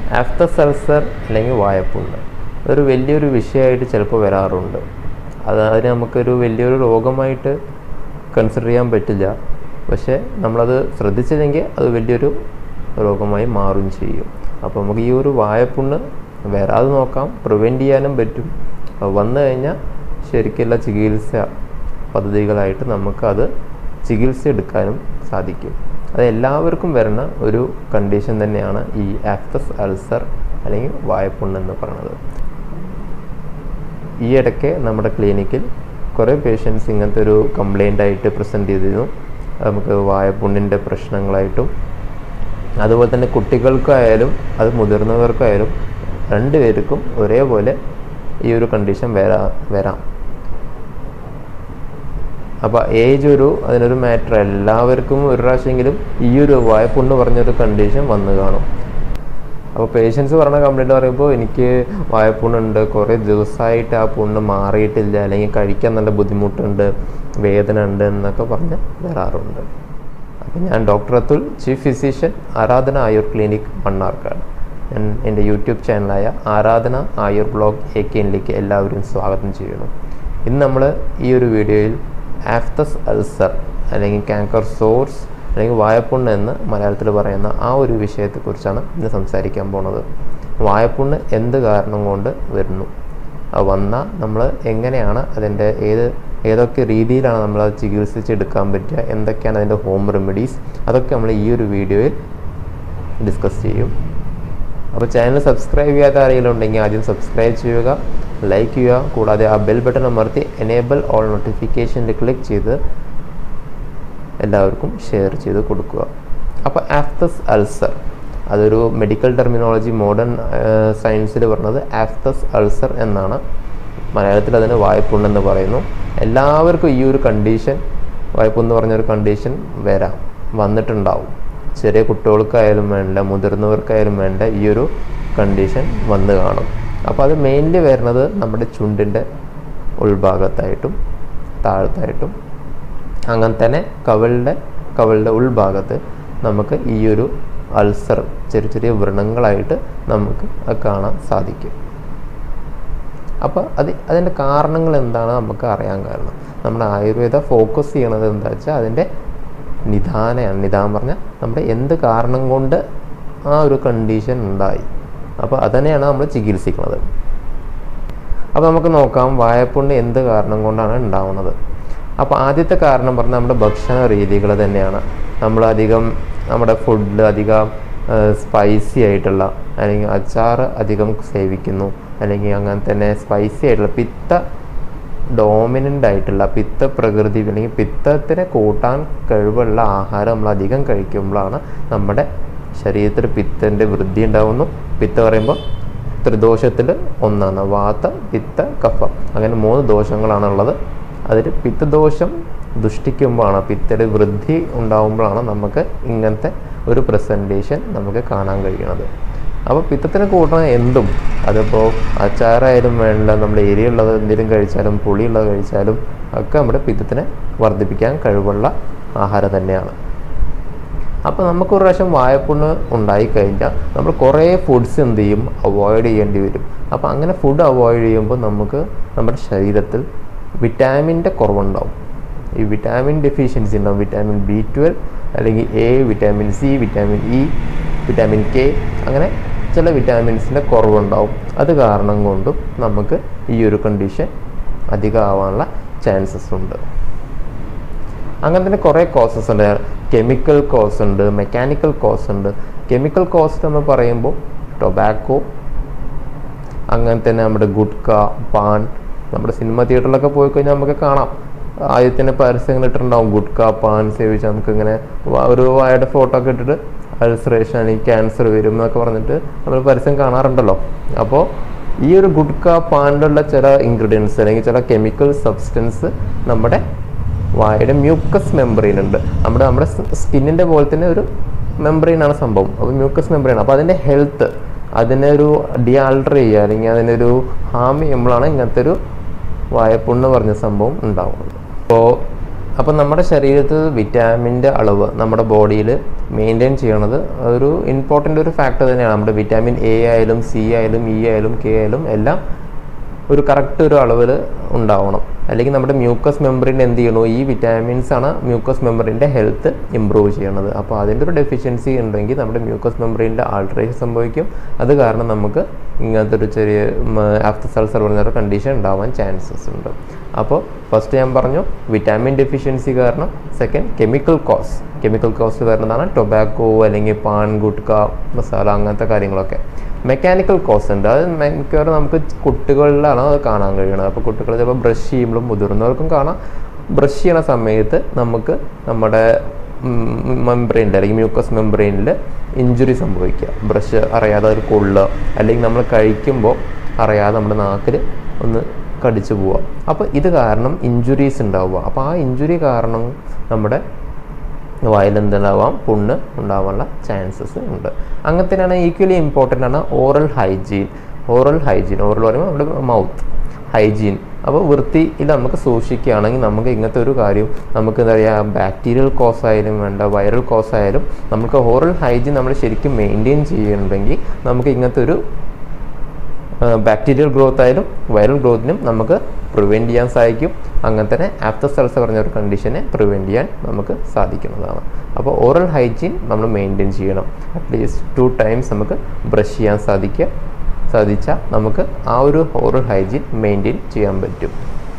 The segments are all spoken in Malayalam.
ആഫ്റ്റർ അൾസർ അല്ലെങ്കിൽ വായപ്പുണ്ണ് ഒരു വലിയൊരു വിഷയമായിട്ട് ചിലപ്പോൾ വരാറുണ്ട് അത് അതിന് നമുക്കൊരു വലിയൊരു രോഗമായിട്ട് കൺസിഡർ ചെയ്യാൻ പറ്റില്ല പക്ഷേ നമ്മളത് ശ്രദ്ധിച്ചില്ലെങ്കിൽ അത് വലിയൊരു രോഗമായി മാറുകയും ചെയ്യും അപ്പോൾ നമുക്ക് ഈ ഒരു വായപ്പുണ്ണ് വരാതെ നോക്കാം പ്രിവെൻറ്റ് ചെയ്യാനും പറ്റും അത് വന്നു കഴിഞ്ഞാൽ ശരിക്കുള്ള ചികിത്സ പദ്ധതികളായിട്ട് നമുക്കത് ചികിത്സ എടുക്കാനും സാധിക്കും അത് എല്ലാവർക്കും വരുന്ന ഒരു കണ്ടീഷൻ തന്നെയാണ് ഈ ആഫ്റ്റസ് അൾസർ അല്ലെങ്കിൽ വായപ്പുണ്ണ് എന്ന് പറയുന്നത് ഈ ഇടയ്ക്ക് നമ്മുടെ ക്ലിനിക്കിൽ കുറേ പേഷ്യൻസ് ഇങ്ങനത്തെ ഒരു കംപ്ലൈൻ്റ് ആയിട്ട് പ്രസൻറ്റ് ചെയ്തിരുന്നു നമുക്ക് വായപ്പുണ്ണിൻ്റെ പ്രശ്നങ്ങളായിട്ടും അതുപോലെ തന്നെ കുട്ടികൾക്കായാലും അത് മുതിർന്നവർക്കായാലും രണ്ടുപേർക്കും ഒരേപോലെ ഈ ഒരു കണ്ടീഷൻ വരാ വരാം അപ്പോൾ ഏജ് ഒരു അതിനൊരു മാറ്റർ എല്ലാവർക്കും ഒരു പ്രാവശ്യമെങ്കിലും ഈ ഒരു വായ്പുണ്ണ് പറഞ്ഞൊരു കണ്ടീഷൻ വന്നു കാണും അപ്പോൾ പേഷ്യൻസ് പറഞ്ഞ കംപ്ലൈൻറ്റ് പറയുമ്പോൾ എനിക്ക് വായ്പുണ്ണുണ്ട് കുറേ ദിവസമായിട്ട് ആ പുണ്ണ് മാറിയിട്ടില്ല അല്ലെങ്കിൽ കഴിക്കാൻ നല്ല ബുദ്ധിമുട്ടുണ്ട് വേദന ഉണ്ട് എന്നൊക്കെ പറഞ്ഞ് വരാറുണ്ട് അപ്പോൾ ഞാൻ ഡോക്ടർ അത്തുൽ ചീഫ് ഫിസിഷ്യൻ ആരാധന ആയുർ ക്ലിനിക് മണ്ണാർക്കാട് ഞാൻ എൻ്റെ യൂട്യൂബ് ചാനലായ ആരാധന ആയുർ ബ്ലോഗ് എ കെയിലേക്ക് എല്ലാവരും സ്വാഗതം ചെയ്യുന്നു ഇന്ന് നമ്മൾ ഈ ഒരു വീഡിയോയിൽ ആഫ്തസ് അൾസർ അല്ലെങ്കിൽ കാങ്കർ സോഴ്സ് അല്ലെങ്കിൽ വായപ്പുണ്ണ് എന്ന് മലയാളത്തിൽ പറയുന്ന ആ ഒരു വിഷയത്തെക്കുറിച്ചാണ് ഇന്ന് സംസാരിക്കാൻ പോണത് വായപ്പുണ്ണ് എന്ത് കാരണം കൊണ്ട് വരുന്നു അത് വന്നാൽ നമ്മൾ എങ്ങനെയാണ് അതിൻ്റെ ഏത് ഏതൊക്കെ രീതിയിലാണ് നമ്മൾ അത് ചികിത്സിച്ചെടുക്കാൻ പറ്റുക എന്തൊക്കെയാണ് അതിൻ്റെ ഹോം റെമഡീസ് അതൊക്കെ നമ്മൾ ഈ ഒരു വീഡിയോയിൽ ഡിസ്കസ് ചെയ്യും അപ്പോൾ ചാനൽ സബ്സ്ക്രൈബ് ചെയ്യാത്ത ആരെങ്കിലും ഉണ്ടെങ്കിൽ ആദ്യം സബ്സ്ക്രൈബ് ചെയ്യുക ലൈക്ക് ചെയ്യുക കൂടാതെ ആ ബെൽ ബട്ടൺ അമർത്തി എനേബിൾ ഓൾ നോട്ടിഫിക്കേഷനിൽ ക്ലിക്ക് ചെയ്ത് എല്ലാവർക്കും ഷെയർ ചെയ്ത് കൊടുക്കുക അപ്പോൾ ആഫ്തസ് അൾസർ അതൊരു മെഡിക്കൽ ടെർമിനോളജി മോഡേൺ സയൻസിൽ പറഞ്ഞത് ആഫ്തസ് അൾസർ എന്നാണ് മലയാളത്തിൽ അതിന് വായ്പുണ്ണെന്ന് പറയുന്നു എല്ലാവർക്കും ഈ ഒരു കണ്ടീഷൻ വായ്പെന്ന് പറഞ്ഞൊരു കണ്ടീഷൻ വരാം വന്നിട്ടുണ്ടാവും ചെറിയ കുട്ടികൾക്കായാലും വേണ്ട മുതിർന്നവർക്കായാലും വേണ്ട ഈ ഒരു കണ്ടീഷൻ വന്ന് കാണും അപ്പോൾ അത് മെയിൻലി വരുന്നത് നമ്മുടെ ചുണ്ടിൻ്റെ ഉൾഭാഗത്തായിട്ടും താഴത്തായിട്ടും അങ്ങനെ തന്നെ കവളുടെ കവളുടെ ഉൾഭാഗത്ത് നമുക്ക് ഈ ഒരു അൾസർ ചെറിയ ചെറിയ വ്രണങ്ങളായിട്ട് നമുക്ക് അത് കാണാൻ സാധിക്കും അപ്പോൾ അത് അതിൻ്റെ കാരണങ്ങൾ എന്താണ് നമുക്ക് അറിയാൻ കാരണം നമ്മുടെ ആയുർവേദ ഫോക്കസ് ചെയ്യണത് എന്താ വെച്ചാൽ അതിൻ്റെ നിദാനയാണ് നിദാനം പറഞ്ഞാൽ നമ്മുടെ എന്ത് കാരണം കൊണ്ട് ആ ഒരു കണ്ടീഷൻ ഉണ്ടായി അപ്പോൾ അതന്നെയാണ് നമ്മൾ ചികിത്സിക്കുന്നത് അപ്പോൾ നമുക്ക് നോക്കാം വായപ്പുണ്ണ് എന്ത് കാരണം കൊണ്ടാണ് ഉണ്ടാവുന്നത് അപ്പോൾ ആദ്യത്തെ കാരണം പറഞ്ഞാൽ നമ്മുടെ ഭക്ഷണ രീതികൾ തന്നെയാണ് നമ്മൾ അധികം നമ്മുടെ ഫുഡിൽ അധികം സ്പൈസി ആയിട്ടുള്ള അല്ലെങ്കിൽ അച്ചാർ അധികം സേവിക്കുന്നു അല്ലെങ്കിൽ അങ്ങനെ തന്നെ സ്പൈസി ആയിട്ടുള്ള പിത്ത ഡോമിനൻ്റ് ആയിട്ടുള്ള പിത്ത പ്രകൃതി അല്ലെങ്കിൽ പിത്തത്തിനെ കൂട്ടാൻ കഴിവുള്ള ആഹാരം നമ്മൾ അധികം കഴിക്കുമ്പോഴാണ് നമ്മുടെ ശരീരത്തിൽ പിത്തൻ്റെ വൃദ്ധി ഉണ്ടാവുന്നു പിത്ത പറയുമ്പോൾ ത്രിദോഷത്തിൽ ഒന്നാണ് വാത പിത്ത കഫം അങ്ങനെ മൂന്ന് ദോഷങ്ങളാണുള്ളത് അതിൽ പിത്തദോഷം ദുഷ്ടിക്കുമ്പോഴാണ് പിത്തയുടെ വൃദ്ധി ഉണ്ടാകുമ്പോഴാണ് നമുക്ക് ഇങ്ങനത്തെ ഒരു പ്രസൻറ്റേഷൻ നമുക്ക് കാണാൻ കഴിയുന്നത് അപ്പോൾ പിത്തത്തിന് കൂട്ടണ എന്തും അതിപ്പോൾ അച്ചാറായാലും വേണ്ട നമ്മുടെ എരിയുള്ളത് എന്തെങ്കിലും കഴിച്ചാലും പുളിയുള്ളത് കഴിച്ചാലും ഒക്കെ നമ്മുടെ പിത്തത്തിനെ വർദ്ധിപ്പിക്കാൻ കഴിവുള്ള ആഹാരം തന്നെയാണ് അപ്പോൾ നമുക്ക് ഒരു പ്രാവശ്യം വായപ്പുണ്ണ് ഉണ്ടായിക്കഴിഞ്ഞാൽ നമ്മൾ കുറേ ഫുഡ്സ് എന്ത് ചെയ്യും അവോയ്ഡ് ചെയ്യേണ്ടി വരും അപ്പോൾ അങ്ങനെ ഫുഡ് അവോയ്ഡ് ചെയ്യുമ്പോൾ നമുക്ക് നമ്മുടെ ശരീരത്തിൽ വിറ്റാമിൻ്റെ കുറവുണ്ടാവും ഈ വിറ്റാമിൻ ഡെഫിഷ്യൻസി ഉണ്ടാവും വിറ്റാമിൻ ബി ട്വൽവ് അല്ലെങ്കിൽ A vitamin C vitamin E vitamin K അങ്ങനെ ചില വിറ്റാമിൻസിൻ്റെ കുറവുണ്ടാവും അത് കാരണം കൊണ്ടും നമുക്ക് ഈ ഒരു കണ്ടീഷൻ അധികമാവാനുള്ള ചാൻസസ് ഉണ്ട് അങ്ങനെ തന്നെ കുറേ കോസസ് ഉണ്ട് കെമിക്കൽ കോസ് ഉണ്ട് മെക്കാനിക്കൽ കോസ് ഉണ്ട് കെമിക്കൽ കോസ് നമ്മൾ പറയുമ്പോൾ ടൊബാക്കോ അങ്ങനെ തന്നെ നമ്മുടെ ഗുഡ്ക പാൻ നമ്മുടെ സിനിമ തിയേറ്ററിലൊക്കെ പോയി കഴിഞ്ഞാൽ നമുക്ക് കാണാം ആദ്യത്തിന് പരസ്യങ്ങൾ ഇട്ടിട്ടുണ്ടാവും ഗുഡ്ക പാൻ സേവിച്ച് നമുക്ക് ഇങ്ങനെ ഒരു വായുടെ ഫോട്ടോ ഒക്കെ ഇട്ടിട്ട് അൾസറേഷൻ അല്ലെങ്കിൽ ക്യാൻസർ വരും എന്നൊക്കെ പറഞ്ഞിട്ട് നമ്മൾ പരസ്യം കാണാറുണ്ടല്ലോ അപ്പോൾ ഈ ഒരു ഗുഡ്ക പാനിലുള്ള ചില ഇൻഗ്രീഡിയൻസ് അല്ലെങ്കിൽ ചില കെമിക്കൽ സബ്സ്റ്റൻസ് നമ്മുടെ വായുടെ മ്യൂക്കസ് മെമ്പറീൻ ഉണ്ട് നമ്മുടെ നമ്മുടെ സ്കിന്നിൻ്റെ പോലെ തന്നെ ഒരു മെമ്പറീനാണ് സംഭവം അപ്പോൾ മ്യൂക്കസ് മെമ്പറീൻ അപ്പോൾ അതിൻ്റെ ഹെൽത്ത് അതിനെ ഒരു ഡിയാൾട്ടർ ചെയ്യുക അല്ലെങ്കിൽ അതിനൊരു ഹാം ചെയ്യുമ്പോഴാണ് ഇങ്ങനത്തെ ഒരു വായപ്പുണ്ണ് പറഞ്ഞ സംഭവം ഉണ്ടാവുന്നത് അപ്പോൾ അപ്പം നമ്മുടെ ശരീരത്തിൽ വിറ്റാമിൻ്റെ അളവ് നമ്മുടെ ബോഡിയിൽ മെയിൻറ്റെയിൻ ചെയ്യണത് ഒരു ഇമ്പോർട്ടൻ്റ് ഒരു ഫാക്ടർ തന്നെയാണ് നമ്മുടെ വിറ്റാമിൻ എ ആയാലും സി ആയാലും ഇ ആയാലും കെ ആയാലും എല്ലാം ഒരു കറക്റ്റ് ഒരു അളവിൽ ഉണ്ടാവണം അല്ലെങ്കിൽ നമ്മുടെ മ്യൂക്കസ് മെമ്പറിൻ്റെ എന്ത് ചെയ്യണു ഈ വിറ്റാമിൻസ് ആണ് മ്യൂക്കസ് മെമ്പറിൻ്റെ ഹെൽത്ത് ഇമ്പ്രൂവ് ചെയ്യണത് അപ്പോൾ അതിൻ്റെ ഒരു ഡെഫിഷ്യൻസി ഉണ്ടെങ്കിൽ നമ്മുടെ മ്യൂക്കസ് മെമ്പറിൻ്റെ ആൾട്രേഷൻ സംഭവിക്കും അത് കാരണം നമുക്ക് ഇങ്ങനത്തെ ഒരു ചെറിയ ആഫ്റ്റർ സൾസർ പറഞ്ഞൊരു കണ്ടീഷൻ ഉണ്ടാവാൻ ചാൻസസ് ഉണ്ട് അപ്പോൾ ഫസ്റ്റ് ഞാൻ പറഞ്ഞു വിറ്റാമിൻ ഡെഫിഷ്യൻസി കാരണം second chemical cause chemical cause വരുന്നതാണ് ടൊബാക്കോ അല്ലെങ്കിൽ പാൻ ഗുട്ക മസാല അങ്ങനത്തെ കാര്യങ്ങളൊക്കെ മെക്കാനിക്കൽ കോസ് ഉണ്ട് അത് മിക്കവാറും നമുക്ക് കുട്ടികളിലാണ് അത് കാണാൻ കഴിയുന്നത് അപ്പോൾ കുട്ടികൾ ചിലപ്പോൾ ബ്രഷ് ചെയ്യുമ്പോഴും മുതിർന്നവർക്കും കാണാം ബ്രഷ് ചെയ്യണ സമയത്ത് നമുക്ക് നമ്മുടെ മെംബ്രെയിനിൽ അല്ലെങ്കിൽ മ്യൂക്കസ് മെംബ്രെയിനിൽ ഇഞ്ചുറി സംഭവിക്കുക ബ്രഷ് അറിയാതെ അത് കൊള്ളുക അല്ലെങ്കിൽ നമ്മൾ കഴിക്കുമ്പോൾ അറിയാതെ നമ്മുടെ നാക്കിൽ ഒന്ന് കടിച്ചു പോവുക അപ്പോൾ ഇത് കാരണം ഇഞ്ചുറീസ് ഉണ്ടാവുക അപ്പോൾ ആ ഇഞ്ചുറി കാരണം നമ്മുടെ വയലെന്തുണ്ടാവാം പുണ്ണ് ഉണ്ടാവാനുള്ള ചാൻസസ് ഉണ്ട് അങ്ങനത്തെയാണ് ഈക്വലി ഇമ്പോർട്ടൻ്റ് ആണ് oral hygiene oral hygiene oral പറയുമ്പോൾ നമ്മുടെ മൗത്ത് ഹൈജീൻ അപ്പോൾ വൃത്തിയിൽ നമുക്ക് സൂക്ഷിക്കുകയാണെങ്കിൽ നമുക്ക് ഇങ്ങനത്തെ ഒരു കാര്യം നമുക്ക് എന്താ പറയുക ബാക്ടീരിയൽ കോസ് ആയാലും വേണ്ട വൈറൽ കോസ് ആയാലും നമുക്ക് ഓറൽ ഹൈജീൻ നമ്മൾ ശരിക്കും മെയിൻറ്റെയിൻ ചെയ്യുന്നുണ്ടെങ്കിൽ നമുക്ക് ഇങ്ങനത്തെ ഒരു ബാക്ടീരിയൽ ഗ്രോത്ത് ആയാലും വൈറൽ ഗ്രോത്തിനും നമുക്ക് പ്രിവെൻറ്റ് ചെയ്യാൻ സാധിക്കും അങ്ങനെ തന്നെ ആഫ്റ്റർ സെൽസ് പറഞ്ഞ ഒരു കണ്ടീഷനെ പ്രിവെൻറ്റ് ചെയ്യാൻ നമുക്ക് സാധിക്കുന്നതാണ് അപ്പോൾ ഓറൽ ഹൈജീൻ നമ്മൾ മെയിൻറ്റെയിൻ ചെയ്യണം അറ്റ്ലീസ്റ്റ് ടു ടൈംസ് നമുക്ക് ബ്രഷ് ചെയ്യാൻ സാധിക്കുക സാധിച്ചാൽ നമുക്ക് ആ ഒരു ഓറൽ ഹൈജീൻ മെയിൻറ്റെയിൻ ചെയ്യാൻ പറ്റും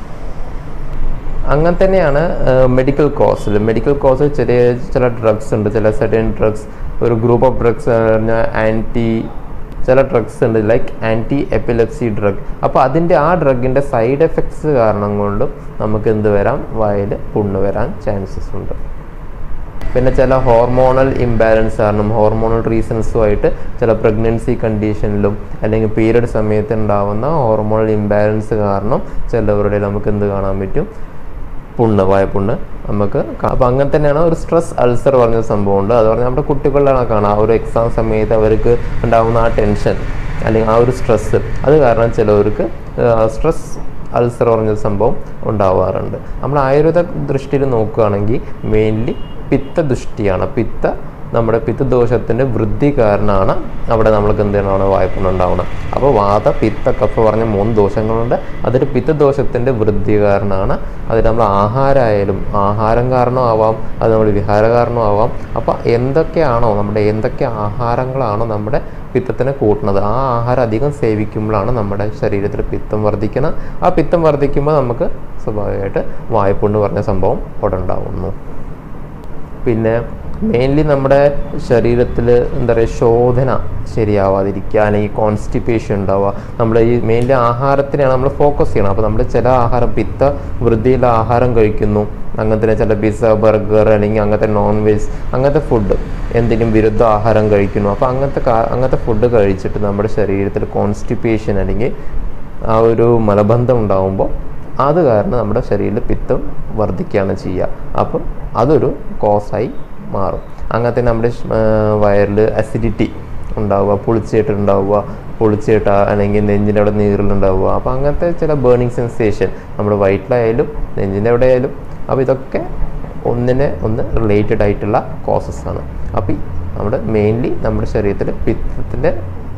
അങ്ങനെ തന്നെയാണ് മെഡിക്കൽ കോസിൽ മെഡിക്കൽ കോസിൽ ചെറിയ ചില ഡ്രഗ്സ് ഉണ്ട് ചില സെഡൻ ഡ്രഗ്സ് ഒരു ഗ്രൂപ്പ് ഓഫ് ഡ്രഗ്സ് പറഞ്ഞാൽ ആൻറ്റി ചില ഡ്രഗ്സ് ഉണ്ട് ലൈക്ക് ആൻറ്റി എപ്പിലെപ്സി ഡ്രഗ് അപ്പോൾ അതിൻ്റെ ആ ഡ്രഗിൻ്റെ സൈഡ് എഫക്ട്സ് കാരണം കൊണ്ടും നമുക്ക് എന്ത് വരാം വായിൽ പുണ്ണ് വരാൻ ചാൻസസ് ഉണ്ട് പിന്നെ ചില ഹോർമോണൽ ഇംബാലൻസ് കാരണം ഹോർമോണൽ റീസൺസുമായിട്ട് ചില പ്രഗ്നൻസി കണ്ടീഷനിലും അല്ലെങ്കിൽ പീരിയഡ് സമയത്ത് ഉണ്ടാവുന്ന ഹോർമോണൽ ഇംബാലൻസ് കാരണം ചിലവരുടെ നമുക്ക് എന്ത് കാണാൻ പറ്റും പുണ്ണ് വായപ്പുണ്ണ് നമുക്ക് അപ്പോൾ അങ്ങനെ തന്നെയാണ് ഒരു സ്ട്രെസ് അൾസർ പറഞ്ഞ സംഭവമുണ്ട് അത് പറഞ്ഞാൽ നമ്മുടെ കുട്ടികളിലാണ് കാണാം ആ ഒരു എക്സാം സമയത്ത് അവർക്ക് ഉണ്ടാകുന്ന ആ ടെൻഷൻ അല്ലെങ്കിൽ ആ ഒരു സ്ട്രെസ്സ് അത് കാരണം ചിലവർക്ക് സ്ട്രെസ് അൾസർ പറഞ്ഞ സംഭവം ഉണ്ടാവാറുണ്ട് നമ്മൾ ആയുർവേദ ദൃഷ്ടിയിൽ നോക്കുകയാണെങ്കിൽ മെയിൻലി പിത്ത ദൃഷ്ടിയാണ് പിത്ത നമ്മുടെ പിത്തദോഷത്തിൻ്റെ വൃദ്ധി കാരണമാണ് അവിടെ നമ്മൾക്ക് എന്താണ് വായ്പുണ്ണ് ഉണ്ടാവുന്നത് അപ്പോൾ വാത പിത്ത കഫ പറഞ്ഞ മൂന്ന് ദോഷങ്ങളുണ്ട് അതിൽ പിത്തദോഷത്തിൻ്റെ വൃദ്ധി കാരണമാണ് അതിൽ നമ്മൾ ആഹാരമായാലും ആഹാരം കാരണമാവാം അത് നമ്മുടെ വിഹാര കാരണമാവാം അപ്പോൾ എന്തൊക്കെയാണോ നമ്മുടെ എന്തൊക്കെ ആഹാരങ്ങളാണോ നമ്മുടെ പിത്തത്തിനെ കൂട്ടുന്നത് ആ ആഹാരം അധികം സേവിക്കുമ്പോഴാണ് നമ്മുടെ ശരീരത്തിൽ പിത്തം വർദ്ധിക്കുന്നത് ആ പിത്തം വർദ്ധിക്കുമ്പോൾ നമുക്ക് സ്വാഭാവികമായിട്ട് വായ്പുണ്ണ് പറഞ്ഞ സംഭവം അവിടെ ഉണ്ടാവുന്നു പിന്നെ മെയിൻലി നമ്മുടെ ശരീരത്തിൽ എന്താ പറയുക ശോധന ശരിയാവാതിരിക്കുക അല്ലെങ്കിൽ കോൺസ്റ്റിപ്പേഷൻ ഉണ്ടാവുക നമ്മൾ ഈ മെയിൻലി ആഹാരത്തിനാണ് നമ്മൾ ഫോക്കസ് ചെയ്യണം അപ്പോൾ നമ്മൾ ചില ആഹാരം പിത്ത വൃദ്ധിയുള്ള ആഹാരം കഴിക്കുന്നു അങ്ങനത്തെ ചില പിസ്സ ബർഗർ അല്ലെങ്കിൽ അങ്ങനത്തെ നോൺ വെജ് അങ്ങനത്തെ ഫുഡ് എന്തെങ്കിലും വിരുദ്ധ ആഹാരം കഴിക്കുന്നു അപ്പോൾ അങ്ങനത്തെ അങ്ങനത്തെ ഫുഡ് കഴിച്ചിട്ട് നമ്മുടെ ശരീരത്തിൽ കോൺസ്റ്റിപ്പേഷൻ അല്ലെങ്കിൽ ആ ഒരു മലബന്ധം ഉണ്ടാകുമ്പോൾ അത് കാരണം നമ്മുടെ ശരീരത്തിൽ പിത്തം വർദ്ധിക്കുകയാണ് ചെയ്യുക അപ്പം അതൊരു കോസായി മാറും അങ്ങനത്തെ നമ്മുടെ വയറിൽ അസിഡിറ്റി ഉണ്ടാവുക പുളിച്ചേട്ടുണ്ടാവുക പൊളിച്ചേട്ട അല്ലെങ്കിൽ നെഞ്ചിൻ്റെ അവിടെ നീറിലുണ്ടാവുക അപ്പോൾ അങ്ങനത്തെ ചില ബേണിംഗ് സെൻസേഷൻ നമ്മുടെ വയറ്റിലായാലും നെഞ്ചിൻ്റെ അവിടെ ആയാലും അപ്പോൾ ഇതൊക്കെ ഒന്നിനെ ഒന്ന് റിലേറ്റഡ് ആയിട്ടുള്ള കോസസ് ആണ് അപ്പോൾ നമ്മുടെ മെയിൻലി നമ്മുടെ ശരീരത്തിൽ പിത്തത്തിൻ്റെ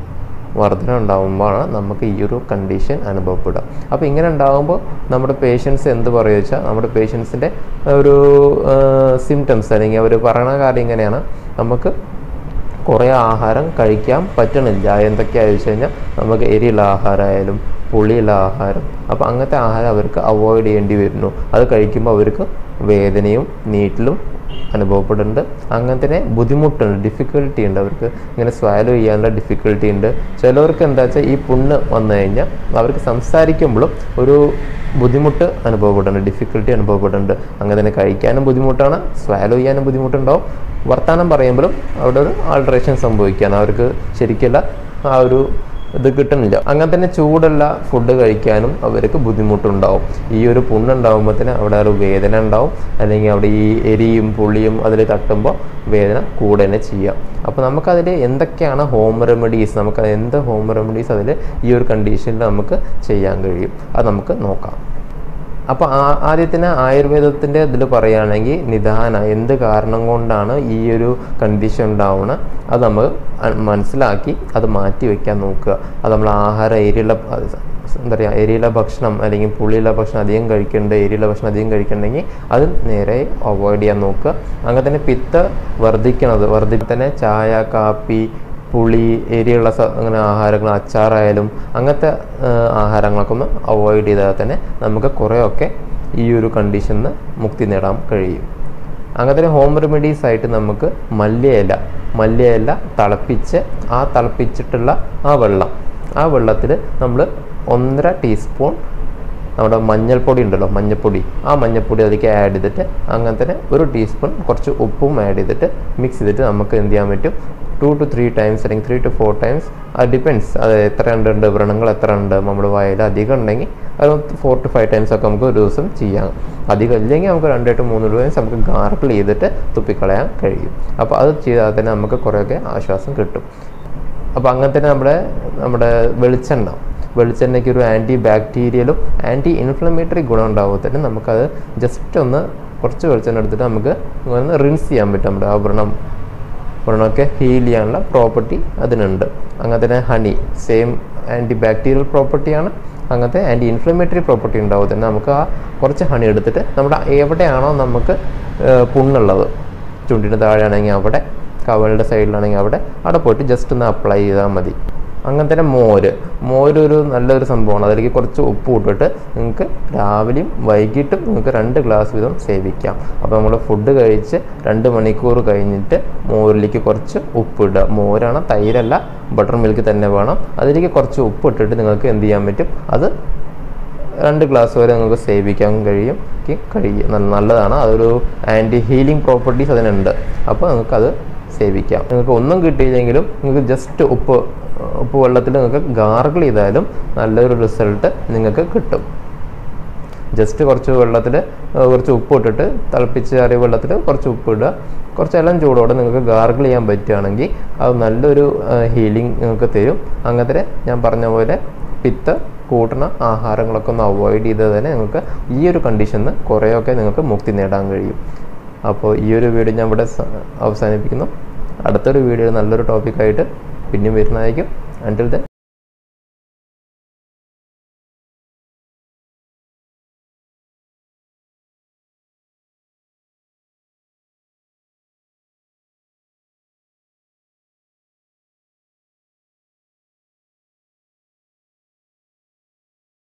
വർധന ഉണ്ടാകുമ്പോഴാണ് നമുക്ക് ഈ ഒരു കണ്ടീഷൻ അനുഭവപ്പെടുക അപ്പോൾ ഇങ്ങനെ ഉണ്ടാകുമ്പോൾ നമ്മുടെ പേഷ്യൻസ് എന്ത് പറയുക വെച്ചാൽ നമ്മുടെ പേഷ്യൻസിൻ്റെ ഒരു സിംറ്റംസ് അല്ലെങ്കിൽ അവർ പറയുന്ന കാര്യം ഇങ്ങനെയാണ് നമുക്ക് കുറേ ആഹാരം കഴിക്കാൻ പറ്റണില്ല എന്തൊക്കെയാണെന്ന് വെച്ച് കഴിഞ്ഞാൽ നമുക്ക് എരിയുള്ള ആഹാരമായാലും പുളിയുള്ള ആഹാരം അപ്പോൾ അങ്ങനത്തെ ആഹാരം അവർക്ക് അവോയ്ഡ് ചെയ്യേണ്ടി വരുന്നു അത് കഴിക്കുമ്പോൾ അവർക്ക് വേദനയും നീറ്റിലും അനുഭവപ്പെടുന്നുണ്ട് അങ്ങനെ തന്നെ ബുദ്ധിമുട്ടുണ്ട് ഡിഫിക്കൽട്ടി ഉണ്ട് അവർക്ക് ഇങ്ങനെ സ്വാലോ ചെയ്യാനുള്ള ഡിഫിക്കൽട്ടി ഉണ്ട് ചിലവർക്ക് എന്താ വെച്ചാൽ ഈ പുണ്ണ് വന്നു കഴിഞ്ഞാൽ അവർക്ക് സംസാരിക്കുമ്പോഴും ഒരു ബുദ്ധിമുട്ട് അനുഭവപ്പെടുന്നുണ്ട് ഡിഫിക്കൽട്ടി അനുഭവപ്പെടുന്നുണ്ട് അങ്ങനെ തന്നെ കഴിക്കാനും ബുദ്ധിമുട്ടാണ് സ്വാലോ ചെയ്യാനും ബുദ്ധിമുട്ടുണ്ടാവും വർത്തമാനം പറയുമ്പോഴും അവിടെ ഒരു ആൾട്രേഷൻ സംഭവിക്കുകയാണ് അവർക്ക് ശരിക്കുള്ള ആ ഒരു ഇത് കിട്ടുന്നില്ല അങ്ങനെ തന്നെ ചൂടുള്ള ഫുഡ് കഴിക്കാനും അവർക്ക് ബുദ്ധിമുട്ടുണ്ടാവും ഈ ഒരു പുണ്ണുണ്ടാകുമ്പോഴത്തേന് അവിടെ ഒരു വേദന ഉണ്ടാവും അല്ലെങ്കിൽ അവിടെ ഈ എരിയും പുളിയും അതിൽ തട്ടുമ്പോൾ വേദന കൂടെ തന്നെ ചെയ്യാം അപ്പോൾ നമുക്കതിൽ എന്തൊക്കെയാണ് ഹോം റെമഡീസ് നമുക്ക് എന്ത് ഹോം റെമഡീസ് അതിൽ ഈ ഒരു കണ്ടീഷനിൽ നമുക്ക് ചെയ്യാൻ കഴിയും അത് നമുക്ക് നോക്കാം അപ്പോൾ ആദ്യത്തിന് ആയുർവേദത്തിൻ്റെ ഇതിൽ പറയുകയാണെങ്കിൽ നിദാന എന്ത് കാരണം കൊണ്ടാണ് ഈ ഒരു കണ്ടീഷൻ ഉണ്ടാവുന്നത് അത് നമ്മൾ മനസ്സിലാക്കി അത് മാറ്റി വയ്ക്കാൻ നോക്കുക അത് നമ്മൾ ആഹാര ഏരിയയിലെ എന്താ പറയുക എരിയുള്ള ഭക്ഷണം അല്ലെങ്കിൽ പുളിയുള്ള ഭക്ഷണം അധികം കഴിക്കുന്നുണ്ട് എരിയുള്ള ഭക്ഷണം അധികം കഴിക്കുന്നുണ്ടെങ്കിൽ അത് നേരെ അവോയ്ഡ് ചെയ്യാൻ നോക്കുക അങ്ങനെ തന്നെ പിത്ത വർദ്ധിക്കണത് വർദ്ധി തന്നെ ചായ കാപ്പി പുളി എരിയുള്ള സ അങ്ങനെ ആഹാരങ്ങൾ അച്ചാറായാലും അങ്ങനത്തെ ആഹാരങ്ങളൊക്കെ ഒന്ന് അവോയ്ഡ് ചെയ്താൽ തന്നെ നമുക്ക് കുറേയൊക്കെ ഈ ഒരു കണ്ടീഷനിൽ നിന്ന് മുക്തി നേടാൻ കഴിയും അങ്ങനെ തന്നെ ഹോം റെമഡീസ് ആയിട്ട് നമുക്ക് മല്ലിയില മല്ലിയില തിളപ്പിച്ച് ആ തിളപ്പിച്ചിട്ടുള്ള ആ വെള്ളം ആ വെള്ളത്തിൽ നമ്മൾ ഒന്നര ടീസ്പൂൺ നമ്മുടെ മഞ്ഞൾപ്പൊടി ഉണ്ടല്ലോ മഞ്ഞൾപ്പൊടി ആ മഞ്ഞൾപ്പൊടി അതിലേക്ക് ആഡ് ചെയ്തിട്ട് അങ്ങനെ തന്നെ ഒരു ടീസ്പൂൺ കുറച്ച് ഉപ്പും ആഡ് ചെയ്തിട്ട് മിക്സ് ചെയ്തിട്ട് നമുക്ക് എന്ത് ചെയ്യാൻ പറ്റും ടു ടു ത്രീ ടൈംസ് അല്ലെങ്കിൽ ത്രീ ടു ഫോർ ടൈംസ് അത് ഡിപ്പെൻസ് അത് എത്ര ഉണ്ട് ഉണ്ട് വ്രണങ്ങൾ എത്ര ഉണ്ട് നമ്മുടെ വായിൽ അധികം ഉണ്ടെങ്കിൽ അത് ഫോർ ടു ഫൈവ് ടൈംസ് ഒക്കെ നമുക്ക് ഒരു ദിവസം ചെയ്യാം അധികം ഇല്ലെങ്കിൽ നമുക്ക് രണ്ട് ടു മൂന്ന് ടൈംസ് നമുക്ക് ഗാർക്കിൾ ചെയ്തിട്ട് തുപ്പിക്കളയാൻ കഴിയും അപ്പോൾ അത് ചെയ്താൽ തന്നെ നമുക്ക് കുറേയൊക്കെ ആശ്വാസം കിട്ടും അപ്പോൾ അങ്ങനെ തന്നെ നമ്മുടെ നമ്മുടെ വെളിച്ചെണ്ണ വെളിച്ചെണ്ണയ്ക്ക് ഒരു ആൻറ്റി ബാക്ടീരിയലും ആൻറ്റി ഇൻഫ്ലമേറ്ററി ഗുണം ഉണ്ടാവുമ്പോൾ നമുക്കത് ജസ്റ്റ് ഒന്ന് കുറച്ച് വെളിച്ചെണ്ണ എടുത്തിട്ട് നമുക്ക് ഒന്ന് റിൻസ് ചെയ്യാൻ പറ്റും നമ്മുടെ ആ വ്രണം വ്രണമൊക്കെ ഹീൽ ചെയ്യാനുള്ള പ്രോപ്പർട്ടി അതിനുണ്ട് അങ്ങനെ തന്നെ ഹണി സെയിം ആൻറ്റി ബാക്ടീരിയൽ പ്രോപ്പർട്ടിയാണ് അങ്ങനത്തെ ആൻറ്റി ഇൻഫ്ലമേറ്ററി പ്രോപ്പർട്ടി ഉണ്ടാവും തന്നെ നമുക്ക് ആ കുറച്ച് ഹണി എടുത്തിട്ട് നമ്മുടെ എവിടെയാണോ നമുക്ക് പുണ്ണുള്ളത് ചുണ്ടിന് താഴെയാണെങ്കിൽ അവിടെ കവളുടെ സൈഡിലാണെങ്കിൽ അവിടെ അവിടെ പോയിട്ട് ജസ്റ്റ് ഒന്ന് അപ്ലൈ ചെയ്താൽ മതി അങ്ങനെ തന്നെ മോര് മോര് ഒരു നല്ലൊരു സംഭവമാണ് അതിലേക്ക് കുറച്ച് ഉപ്പ് ഇട്ടിട്ട് നിങ്ങൾക്ക് രാവിലെയും വൈകിട്ടും നിങ്ങൾക്ക് രണ്ട് ഗ്ലാസ് വീതം സേവിക്കാം അപ്പോൾ നമ്മൾ ഫുഡ് കഴിച്ച് രണ്ട് മണിക്കൂർ കഴിഞ്ഞിട്ട് മോരിലേക്ക് കുറച്ച് ഉപ്പ് ഇടുക മോരാണ് തൈരല്ല ബട്ടർ മിൽക്ക് തന്നെ വേണം അതിലേക്ക് കുറച്ച് ഉപ്പ് ഇട്ടിട്ട് നിങ്ങൾക്ക് എന്ത് ചെയ്യാൻ പറ്റും അത് രണ്ട് ഗ്ലാസ് വരെ നിങ്ങൾക്ക് സേവിക്കാൻ കഴിയും കഴിയും നല്ലതാണ് അതൊരു ആൻറ്റി ഹീലിംഗ് പ്രോപ്പർട്ടീസ് അതിനുണ്ട് അപ്പോൾ നിങ്ങൾക്കത് സേവിക്കാം നിങ്ങൾക്ക് ഒന്നും കിട്ടിയില്ലെങ്കിലും നിങ്ങൾക്ക് ജസ്റ്റ് ഉപ്പ് ഉപ്പ് വെള്ളത്തിൽ നിങ്ങൾക്ക് ഗാർഗിൾ ചെയ്താലും നല്ലൊരു റിസൾട്ട് നിങ്ങൾക്ക് കിട്ടും ജസ്റ്റ് കുറച്ച് വെള്ളത്തിൽ കുറച്ച് ഉപ്പ് ഇട്ടിട്ട് തിളപ്പിച്ച് അറിയ വെള്ളത്തിൽ കുറച്ച് ഉപ്പ് ഇടുക കുറച്ച് എല്ലാം ചൂടോടെ നിങ്ങൾക്ക് ഗാർഗിൾ ചെയ്യാൻ പറ്റുകയാണെങ്കിൽ അത് നല്ലൊരു ഹീലിംഗ് നിങ്ങൾക്ക് തരും അങ്ങനത്തെ ഞാൻ പറഞ്ഞ പോലെ പിത്ത കൂട്ടുന്ന ആഹാരങ്ങളൊക്കെ ഒന്ന് അവോയ്ഡ് ചെയ്താൽ തന്നെ നിങ്ങൾക്ക് ഈ ഒരു കണ്ടീഷനിൽ കുറേയൊക്കെ നിങ്ങൾക്ക് മുക്തി നേടാൻ കഴിയും അപ്പോൾ ഈ ഒരു വീഡിയോ ഞാൻ ഇവിടെ അവസാനിപ്പിക്കുന്നു അടുത്തൊരു വീഡിയോ നല്ലൊരു ടോപ്പിക്കായിട്ട് പിന്നെയും വരുന്നതായിരിക്കും അൻറ്റിൽ ദെൻ